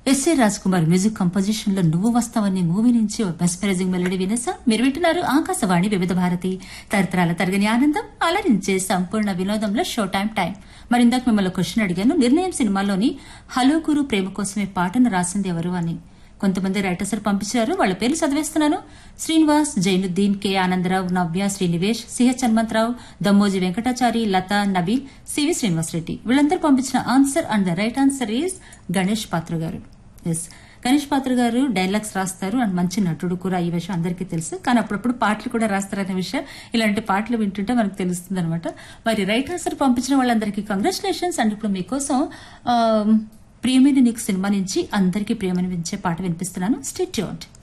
SA Raj Kumar music composition లో నువ్వు వస్తావని మూవీ నుంచి ఓ మెస్పరైజింగ్ మెలడీ వినేసా మీరు వింటున్నారు ఆకాశవాణి వివిధ భారతి తరతరాల తరగని ఆనందం అలరించే సంపూర్ణ వినోదంలో షో టైం టైం మరి ఇందాక మిమ్మల్ని క్వశ్చన్ అడిగాను నిర్ణయం సినిమాలోని హలో గురు ప్రేమ కోసమే పాటను రాసింది ఎవరు అని కొంతమంది రైటర్స్ పంపించారు వాళ్ళ పేర్లు చదివేస్తున్నాను Srinivas Zainuddin K Anandarao Navya Srinivesh CH Hanumantharao Dammoji Venkatachari Latha Nabeel CV Srinivas Reddy వీళ్ళందరూ పంపించిన answer and the right answer is Ganesh Patra గారు ఎస్ గణేష్ పాత్ర గారు డైలాగ్స్ రాస్తారు అండ్ మంచి నటుడు కూడా ఈ విషయం అందరికీ తెలుసు కానీ అప్పుడప్పుడు పాటలు కూడా రాస్తారనే విషయం ఇలాంటి పాటలు వింటుంటే మనకు తెలుస్తుంది అనమాట మరి రైట్ ఆన్సర్ పంపించిన వాళ్ళందరికీ కంగ్రాచులేషన్స్ అండ్ ఇప్పుడు మీకోసం ఆ, ప్రియమైన నీకు సినిమా నుంచి అందరికీ ప్రియమనిపించే పాట వినిపిస్తున్నాను స్టేట్